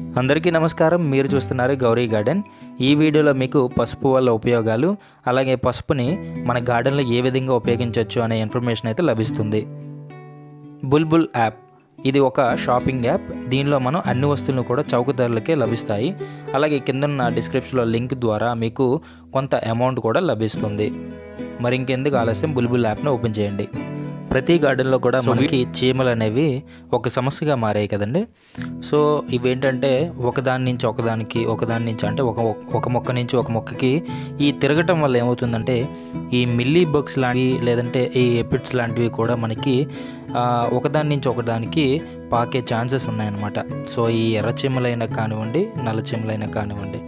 అందరికీ నమస్కారం మీరు చూస్తున్నారు గౌరీ గార్డెన్ ఈ వీడియోలో మీకు పసుపు వల్ల ఉపయోగాలు అలాగే పసుపుని మన గార్డెన్లో ఏ విధంగా ఉపయోగించవచ్చు అనే ఇన్ఫర్మేషన్ అయితే లభిస్తుంది బుల్బుల్ యాప్ ఇది ఒక షాపింగ్ యాప్ దీనిలో మనం అన్ని వస్తువులను కూడా చౌక ధరలకే లభిస్తాయి అలాగే కింద ఉన్న డిస్క్రిప్షన్లో లింక్ ద్వారా మీకు కొంత అమౌంట్ కూడా లభిస్తుంది మరి ఇంకెందుకు ఆలస్యం బుల్బుల్ యాప్ను ఓపెన్ చేయండి ప్రతి గార్డెన్లో కూడా మనకి చీమలు అనేవి ఒక సమస్యగా మారాయి కదండి సో ఇవేంటంటే ఒకదాని నుంచి ఒకదానికి ఒకదాని నుంచి అంటే ఒక ఒక మొక్క నుంచి ఒక మొక్కకి ఈ తిరగటం వల్ల ఏమవుతుందంటే ఈ మిల్లీ బగ్స్ లాంటివి లేదంటే ఈ ఎపిడ్స్ లాంటివి కూడా మనకి ఆ, ఒకదాని నుంచి ఒకదానికి పాకే ఛాన్సెస్ ఉన్నాయన్నమాట సో ఈ ఎర్ర చీమలైనా కానివ్వండి నల్ల చీమలైనా కానివ్వండి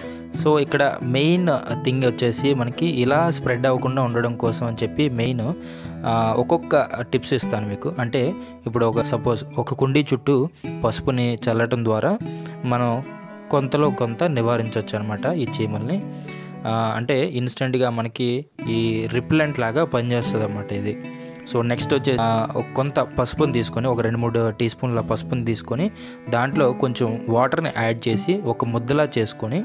సో ఇక్కడ మెయిన్ థింగ్ వచ్చేసి మనకి ఇలా స్ప్రెడ్ అవ్వకుండా ఉండడం కోసం అని చెప్పి మెయిన్ ఆ, ఒక్కొక్క టిప్స్ ఇస్తాను మీకు అంటే ఇప్పుడు ఒక సపోజ్ ఒక కుండీ చుట్టూ పసుపుని చల్లటం ద్వారా మనం కొంతలో కొంత నివారించవచ్చు అనమాట ఈ చీమల్ని ఆ, అంటే ఇన్స్టెంట్గా మనకి ఈ రిప్లెంట్ లాగా పనిచేస్తుంది అన్నమాట ఇది సో నెక్స్ట్ వచ్చే ఆ, ఒక కొంత పసుపుని తీసుకొని ఒక రెండు మూడు టీ స్పూన్ల పసుపుని తీసుకొని దాంట్లో కొంచెం వాటర్ని యాడ్ చేసి ఒక ముద్దలా చేసుకొని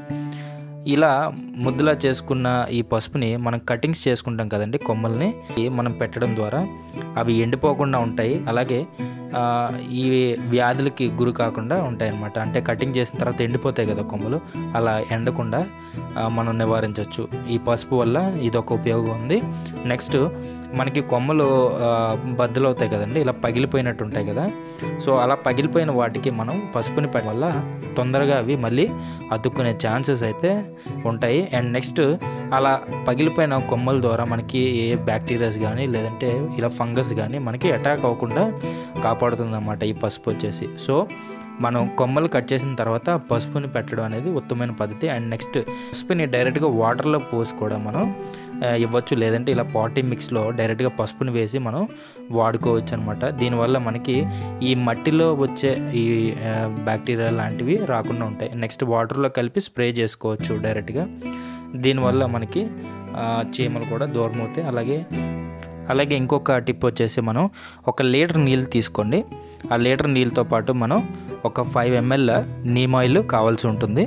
ఇలా ముద్దలా చేసుకున్న ఈ పసుపుని మనం కటింగ్స్ చేసుకుంటాం కదండి కొమ్మల్ని ఈ మనం పెట్టడం ద్వారా అవి ఎండిపోకుండా ఉంటాయి అలాగే ఆ, ఈ వ్యాధులకి గురి కాకుండా ఉంటాయి అన్నమాట అంటే కటింగ్ చేసిన తర్వాత ఎండిపోతాయి కదా కొమ్మలు అలా ఎండకుండా ఆ, మనం నివారించవచ్చు ఈ పసుపు వల్ల ఇదొక ఉపయోగం ఉంది నెక్స్ట్ మనకి కొమ్మలు ఆ, బద్దలు అవుతాయి కదండి ఇలా పగిలిపోయినట్టు ఉంటాయి కదా సో అలా పగిలిపోయిన వాటికి మనం పసుపుని పెట్టడం వల్ల తొందరగా అవి మళ్ళీ అతుక్కునే ఛాన్సెస్ అయితే ఉంటాయి అండ్ నెక్స్ట్ అలా పగిలిపోయిన కొమ్మల ద్వారా మనకి ఏ బ్యాక్టీరియాస్ కానీ లేదంటే ఇలా ఫంగస్ కానీ మనకి అటాక్ అవ్వకుండా కాపాడుతుంది అన్నమాట ఈ పసుపు వచ్చేసి సో మనం కొమ్మలు కట్ చేసిన తర్వాత పసుపుని పెట్టడం అనేది ఉత్తమమైన పద్ధతి అండ్ నెక్స్ట్ పసుపుని డైరెక్ట్గా వాటర్లో పోసి కూడా మనం ఆ, ఇవ్వచ్చు లేదంటే ఇలా పాటీ మిక్స్లో డైరెక్ట్గా పసుపుని వేసి మనం వాడుకోవచ్చు అనమాట దీనివల్ల మనకి ఈ మట్టిలో వచ్చే ఈ ఆ, బ్యాక్టీరియా లాంటివి రాకుండా ఉంటాయి నెక్స్ట్ వాటర్లో కలిపి స్ప్రే చేసుకోవచ్చు డైరెక్ట్గా దీనివల్ల మనకి ఆ, చీమలు కూడా దూరం అవుతాయి అలాగే అలాగే ఇంకొక టిప్ వచ్చేసి మనం ఒక లీటర్ నీళ్ళు తీసుకోండి ఆ లీటర్ నీళ్ళతో పాటు మనం ఒక ఫైవ్ ఎంఎల్ నీమ్ ఆయిల్ కావాల్సి ఉంటుంది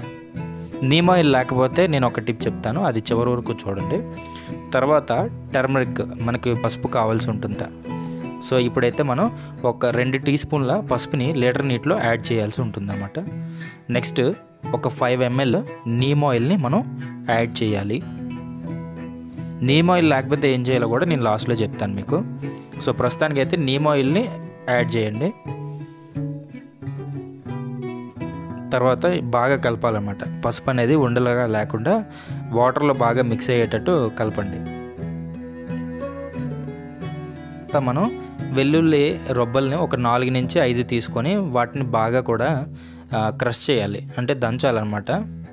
నీమ్ ఆయిల్ లేకపోతే నేను ఒక టిప్ చెప్తాను అది చివరి వరకు చూడండి తర్వాత టర్మరిక్ మనకి పసుపు కావాల్సి ఉంటుంది సో ఇప్పుడైతే మనం ఒక రెండు టీ స్పూన్ల పసుపుని లీటర్ నీటిలో యాడ్ చేయాల్సి ఉంటుందన్నమాట నెక్స్ట్ ఒక ఫైవ్ ఎంఎల్ నీమ్ ఆయిల్ని మనం యాడ్ చేయాలి నీమ్ ఆయిల్ లేకపోతే ఏం చేయాలో కూడా నేను లాస్ట్లో చెప్తాను మీకు సో ప్రస్తుతానికి అయితే నీమ్ ఆయిల్ని యాడ్ చేయండి తర్వాత బాగా కలపాలన్నమాట పసుపు అనేది ఉండలుగా లేకుండా వాటర్లో బాగా మిక్స్ అయ్యేటట్టు కలపండి తర్వాత మనం వెల్లుల్లి రొబ్బల్ని ఒక నాలుగు నుంచి ఐదు తీసుకొని వాటిని బాగా కూడా క్రష్ చేయాలి అంటే దంచాలన్నమాట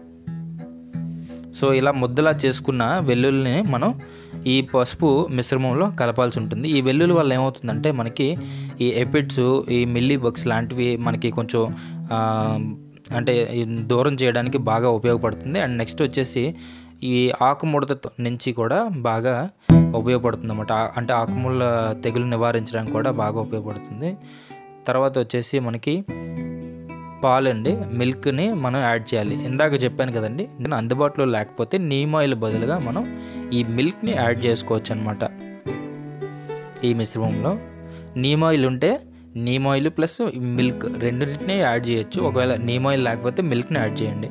సో ఇలా ముద్దలా చేసుకున్న వెల్లుల్లిని మనం ఈ పసుపు మిశ్రమంలో కలపాల్సి ఉంటుంది ఈ వెల్లుల్లి వల్ల ఏమవుతుందంటే మనకి ఈ ఎపిడ్స్ ఈ మిల్లీ బగ్స్ లాంటివి మనకి కొంచెం ఆ, అంటే ఈ దూరం చేయడానికి బాగా ఉపయోగపడుతుంది అండ్ నెక్స్ట్ వచ్చేసి ఈ ఆకుముడత నుంచి కూడా బాగా ఉపయోగపడుతుంది అన్నమాట ఆ- అంటే ఆకుముళ్ళ తెగులు నివారించడానికి కూడా బాగా ఉపయోగపడుతుంది తర్వాత వచ్చేసి మనకి పాలండి మిల్క్ని మనం యాడ్ చేయాలి ఇందాక చెప్పాను కదండి నేను అందుబాటులో లేకపోతే నీమ్ ఆయిల్ బదులుగా మనం ఈ మిల్క్ని యాడ్ చేసుకోవచ్చు అనమాట ఈ మిశ్రమంలో నీమ్ ఆయిల్ ఉంటే నీమ్ ఆయిల్ ప్లస్ మిల్క్ రెండింటిని యాడ్ చేయొచ్చు ఒకవేళ నీమ్ ఆయిల్ లేకపోతే మిల్క్ని యాడ్ చేయండి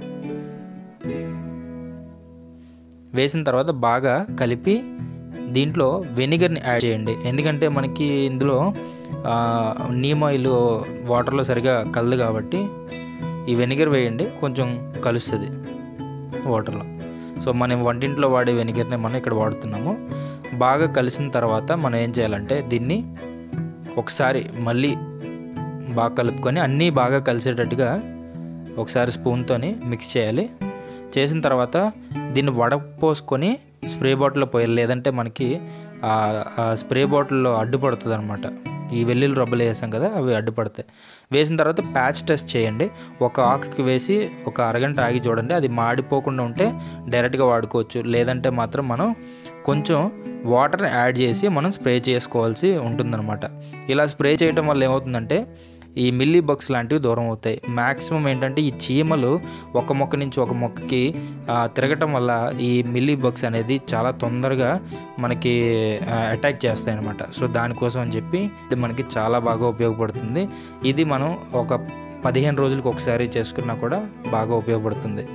వేసిన తర్వాత బాగా కలిపి దీంట్లో వెనిగర్ని యాడ్ చేయండి ఎందుకంటే మనకి ఇందులో ఆ, నీమ్ ఆయిల్ వాటర్లో సరిగా కలదు కాబట్టి ఈ వెనిగర్ వేయండి కొంచెం కలుస్తుంది వాటర్లో సో మనం వంటింట్లో వాడే వెనిగర్ని మనం ఇక్కడ వాడుతున్నాము బాగా కలిసిన తర్వాత మనం ఏం చేయాలంటే దీన్ని ఒకసారి మళ్ళీ బాగా కలుపుకొని అన్నీ బాగా కలిసేటట్టుగా ఒకసారి స్పూన్తోని మిక్స్ చేయాలి చేసిన తర్వాత దీన్ని వడపోసుకొని స్ప్రే బాటిల్లో పోయాలి లేదంటే మనకి ఆ ఆ స్ప్రే బాటిల్లో అడ్డుపడుతుంది అనమాట ఈ వెల్లుల్లి రబ్బలు వేసాం కదా అవి అడ్డుపడతాయి వేసిన తర్వాత ప్యాచ్ టెస్ట్ చేయండి ఒక ఆకుకి వేసి ఒక అరగంట ఆగి చూడండి అది మాడిపోకుండా ఉంటే డైరెక్ట్గా వాడుకోవచ్చు లేదంటే మాత్రం మనం కొంచెం వాటర్ని యాడ్ చేసి మనం స్ప్రే చేసుకోవాల్సి ఉంటుందన్నమాట ఇలా స్ప్రే చేయడం వల్ల ఏమవుతుందంటే ఈ మిల్లీ బగ్స్ లాంటివి దూరం అవుతాయి మ్యాక్సిమం ఏంటంటే ఈ చీమలు ఒక మొక్క నుంచి ఒక మొక్కకి ఆ, తిరగటం వల్ల ఈ మిల్లీ బగ్స్ అనేది చాలా తొందరగా మనకి అటాక్ చేస్తాయి అనమాట సో దానికోసం అని చెప్పి ఇది మనకి చాలా బాగా ఉపయోగపడుతుంది ఇది మనం ఒక పదిహేను రోజులకు ఒకసారి చేసుకున్నా కూడా బాగా ఉపయోగపడుతుంది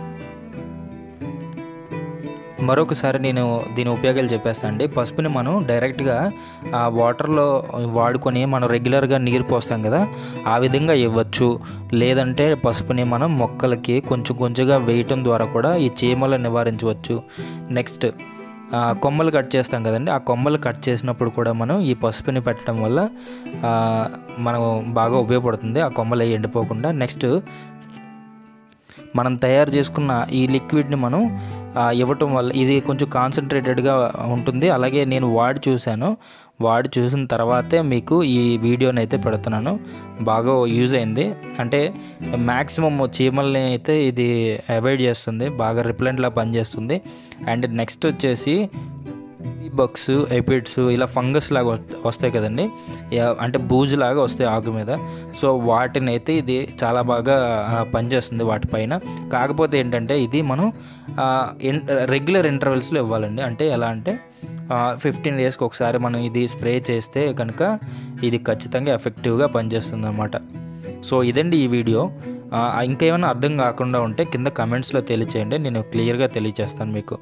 మరొకసారి నేను దీని ఉపయోగాలు చెప్పేస్తాను అండి పసుపుని మనం డైరెక్ట్గా ఆ వాటర్లో వాడుకొని మనం రెగ్యులర్గా నీరు పోస్తాం కదా ఆ విధంగా ఇవ్వచ్చు లేదంటే పసుపుని మనం మొక్కలకి కొంచెం కొంచెంగా వేయటం ద్వారా కూడా ఈ చీమలను నివారించవచ్చు నెక్స్ట్ ఆ, కొమ్మలు కట్ చేస్తాం కదండి ఆ కొమ్మలు కట్ చేసినప్పుడు కూడా మనం ఈ పసుపుని పెట్టడం వల్ల ఆ, మనం బాగా ఉపయోగపడుతుంది ఆ కొమ్మలు అవి ఎండిపోకుండా నెక్స్ట్ మనం తయారు చేసుకున్న ఈ లిక్విడ్ని మనం ఆ, ఇవ్వటం వల్ల ఇది కొంచెం కాన్సన్ట్రేటెడ్గా ఉంటుంది అలాగే నేను వాడి చూశాను వాడి చూసిన తర్వాతే మీకు ఈ వీడియోని అయితే పెడుతున్నాను బాగా యూజ్ అయింది అంటే మ్యాక్సిమం చీమల్ని అయితే ఇది అవాయిడ్ చేస్తుంది బాగా రిప్లెంట్లా పనిచేస్తుంది అండ్ నెక్స్ట్ వచ్చేసి బగ్స్ ఎపిడ్స్ ఇలా ఫంగస్ లాగా వస్త- వస్తాయి కదండి యా- అంటే బూజు లాగా వస్తాయి ఆకు మీద సో వాటిని అయితే ఇది చాలా బాగా ఆ, పనిచేస్తుంది వాటిపైన కాకపోతే ఏంటంటే ఇది మనం రెగ్యులర్ ఇంటర్వెల్స్లో ఇవ్వాలండి అంటే ఎలా అంటే ఫిఫ్టీన్ డేస్కి ఒకసారి మనం ఇది స్ప్రే చేస్తే కనుక ఇది ఖచ్చితంగా ఎఫెక్టివ్గా పనిచేస్తుంది అన్నమాట సో ఇదండి ఈ వీడియో ఆ, ఇంకేమైనా అర్థం కాకుండా ఉంటే కింద కమెంట్స్లో తెలియచేయండి నేను క్లియర్గా తెలియచేస్తాను మీకు